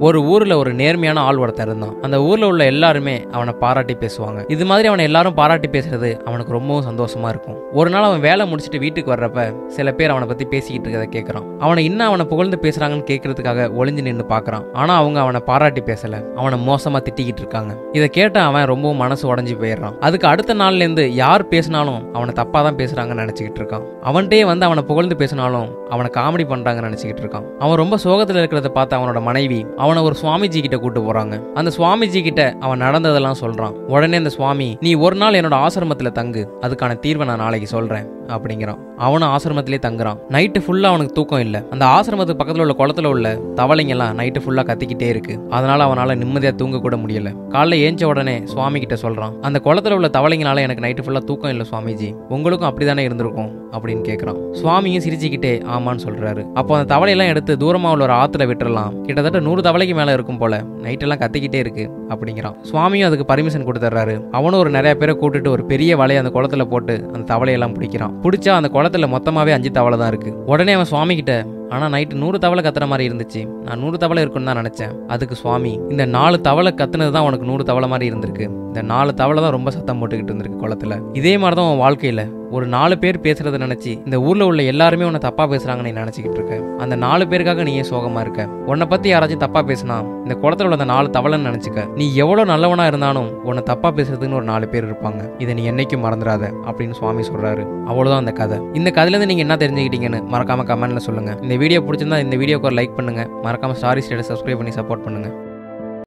ஒரு ஊர்ல ஒரு நேர்மையான ஆள் ஒருத்தன் இருந்தான் அந்த ஊர்ல உள்ள எல்லாருமே அவனை பாராட்டி பேசுவாங்க இது மாதிரி அவனை எல்லாரும் பாராட்டி பேசுறது அவனுக்கு ரொம்பவும் சந்தோஷமா இருக்கும் ஒரு நாள் அவன் வேலை முடிச்சுட்டு வீட்டுக்கு வர்றப்ப சில பேர் அவனை பத்தி பேசிக்கிட்டு இருக்கதை கேட்கறான் அவனை இன்னும் அவனை புகழ்ந்து பேசுறாங்கன்னு கேட்கறதுக்காக ஒளிஞ்சு நின்று பார்க்கறான் ஆனா அவங்க அவனை பாராட்டி பேசல அவனை மோசமா திட்டிக்கிட்டு இருக்காங்க இதை கேட்ட அவன் ரொம்பவும் மனசு உடஞ்சி போயிடுறான் அதுக்கு அடுத்த நாள்ல இருந்து யார் பேசினாலும் அவனை தப்பா தான் பேசுறாங்கன்னு நினைச்சுக்கிட்டு இருக்கான் அவன்கிட்டயே வந்து அவனை புகழ்ந்து பேசினாலும் அவனை காமெடி பண்றாங்கன்னு நினைச்சுக்கிட்டு இருக்கான் அவன் ரொம்ப சோகத்துல இருக்கிறத பார்த்து அவனோட மனைவி அவனை ஒரு சுவாமிஜி கிட்ட கூட்டு போறாங்க அந்த சுவாமிஜி கிட்ட அவன் நடந்ததெல்லாம் சொல்றான் உடனே அந்த சுவாமி நீ ஒரு நாள் என்னோட ஆசிரமத்துல தங்கு அதுக்கான தீர்வை நான் நாளைக்கு சொல்றேன் அப்படிங்கிறான் அவனும் ஆசிரமத்திலே தங்குறான் நைட்டு ஃபுல்லா அவனுக்கு தூக்கம் இல்லை அந்த ஆசிரமத்துக்கு பக்கத்துல உள்ள குளத்துல உள்ள தவளைங்கெல்லாம் நைட்டு ஃபுல்லா கத்திக்கிட்டே இருக்கு அதனால அவனால நிம்மதியா தூங்க கூட முடியல காலைல ஏஞ்ச உடனே சுவாமி கிட்ட சொல்றான் அந்த குளத்துல உள்ள தவளைங்கனால எனக்கு நைட்டு ஃபுல்லா தூக்கம் இல்லை சுவாமிஜி உங்களுக்கும் அப்படிதானே இருந்திருக்கும் அப்படின்னு கேட்கறான் சுவாமியும் சிரிச்சுக்கிட்டே ஆமான்னு சொல்றாரு அப்போ அந்த தவளையெல்லாம் எடுத்து தூரமா உள்ள ஒரு ஆத்துல விட்டுறலாம் கிட்டத்தட்ட நூறு தவளைக்கு மேல இருக்கும் போல நைட்டெல்லாம் கத்திக்கிட்டே இருக்கு அப்படிங்கிறான் சுவாமியும் அதுக்கு பர்மிஷன் கொடுத்துட்றாரு அவனும் ஒரு நிறைய பேரை கூட்டிட்டு ஒரு பெரிய வலையை அந்த குளத்துல போட்டு அந்த தவளையெல்லாம் பிடிக்கிறான் பிடிச்சா அந்த குளத்துல மொத்தமாவே அஞ்சு தவளை தான் இருக்கு உடனே அவன் சுவாமி கிட்ட ஆனா நைட்டு நூறு தவளை கத்துற மாதிரி இருந்துச்சு நான் நூறு தவளை இருக்குன்னு தான் நினைச்சேன் அதுக்கு சுவாமி இந்த நாலு தவளை கத்துனது தான் உனக்கு நூறு தவளை மாதிரி இருந்திருக்கு இந்த நாலு தவளை தான் ரொம்ப சத்தம் போட்டுக்கிட்டு இருந்திருக்கு குளத்துல இதே மாதிரி தான் உன் வாழ்க்கையில ஒரு நாலு பேர் பேசுறத நினைச்சு இந்த ஊர்ல உள்ள எல்லாருமே உன்னை தப்பா பேசுறாங்கன்னு நீ நினைச்சுக்கிட்டு இருக்க அந்த நாலு பேருக்காக நீ ஏன் சோகமா இருக்க உன்னை பத்தி யாராச்சும் தப்பா பேசினா இந்த குளத்துல உள்ள அந்த நாலு தவளைன்னு நினைச்சுக்க நீ எவ்வளவு நல்லவனா இருந்தாலும் உன்னை தப்பா பேசுறதுக்குன்னு ஒரு நாலு பேர் இருப்பாங்க இதை நீ என்னைக்கும் மறந்துடாத அப்படின்னு சுவாமி சொல்றாரு அவ்வளவுதான் அந்த கதை இந்த கதையில இருந்து நீங்க என்ன தெரிஞ்சுக்கிட்டீங்கன்னு மறக்காம கமெண்ட்ல சொல்லுங்க இந்த வீடியோ பிடிச்சிருந்தா இந்த வீடியோக்கு ஒரு லைக் பண்ணுங்க மறக்காம ஸ்டாரி ஸ்டேட்டஸ் சப்ஸ்கிரைப் பண்ணி சப்போர்ட் பண்ணுங்க